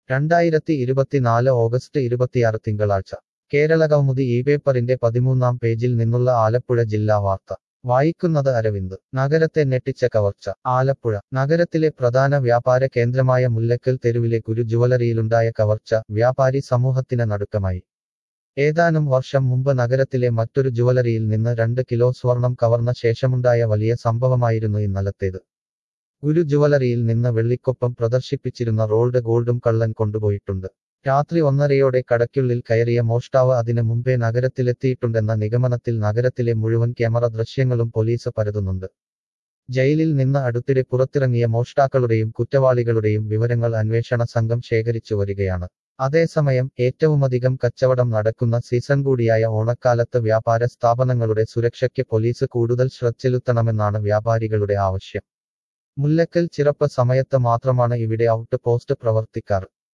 രണ്ടായിരത്തി ഇരുപത്തിനാല് ഓഗസ്റ്റ് ഇരുപത്തിയാറ് തിങ്കളാഴ്ച കേരള കൗമുദി ഈ പേപ്പറിന്റെ പതിമൂന്നാം പേജിൽ നിന്നുള്ള ആലപ്പുഴ ജില്ലാ വാർത്ത വായിക്കുന്നത് അരവിന്ദ് നഗരത്തെ ഞെട്ടിച്ച കവർച്ച ആലപ്പുഴ നഗരത്തിലെ പ്രധാന വ്യാപാര കേന്ദ്രമായ മുല്ലക്കൽ തെരുവിലെ ഗുരു ജുവലറിയിലുണ്ടായ കവർച്ച വ്യാപാരി സമൂഹത്തിന് നടുക്കമായി ഏതാനും വർഷം മുമ്പ് നഗരത്തിലെ മറ്റൊരു ജുവലറിയിൽ നിന്ന് രണ്ട് കിലോ സ്വർണം കവർന്ന ശേഷമുണ്ടായ വലിയ സംഭവമായിരുന്നു ഇന്നലത്തേത് ഗുരു ജുവലറിയിൽ നിന്ന് വെള്ളിക്കൊപ്പം പ്രദർശിപ്പിച്ചിരുന്ന റോൾഡ് ഗോൾഡും കള്ളൻ കൊണ്ടുപോയിട്ടുണ്ട് രാത്രി ഒന്നരയോടെ കടയ്ക്കുള്ളിൽ കയറിയ മോഷ്ടാവ് അതിനു മുമ്പേ നഗരത്തിലെത്തിയിട്ടുണ്ടെന്ന നിഗമനത്തിൽ നഗരത്തിലെ മുഴുവൻ ക്യാമറ ദൃശ്യങ്ങളും പോലീസ് പരതുന്നുണ്ട് ജയിലിൽ നിന്ന് അടുത്തിടെ പുറത്തിറങ്ങിയ മോഷ്ടാക്കളുടെയും കുറ്റവാളികളുടെയും വിവരങ്ങൾ അന്വേഷണ സംഘം ശേഖരിച്ചു വരികയാണ് അതേസമയം ഏറ്റവുമധികം കച്ചവടം നടക്കുന്ന സീസൺ കൂടിയായ ഓണക്കാലത്ത് വ്യാപാര സ്ഥാപനങ്ങളുടെ സുരക്ഷയ്ക്ക് പോലീസ് കൂടുതൽ ശ്രദ്ധ ചെലുത്തണമെന്നാണ് വ്യാപാരികളുടെ ആവശ്യം മുല്ലക്കൽ ചിറപ്പ് സമയത്ത് മാത്രമാണ് ഇവിടെ ഔട്ട് പോസ്റ്റ് പ്രവർത്തിക്കാറ്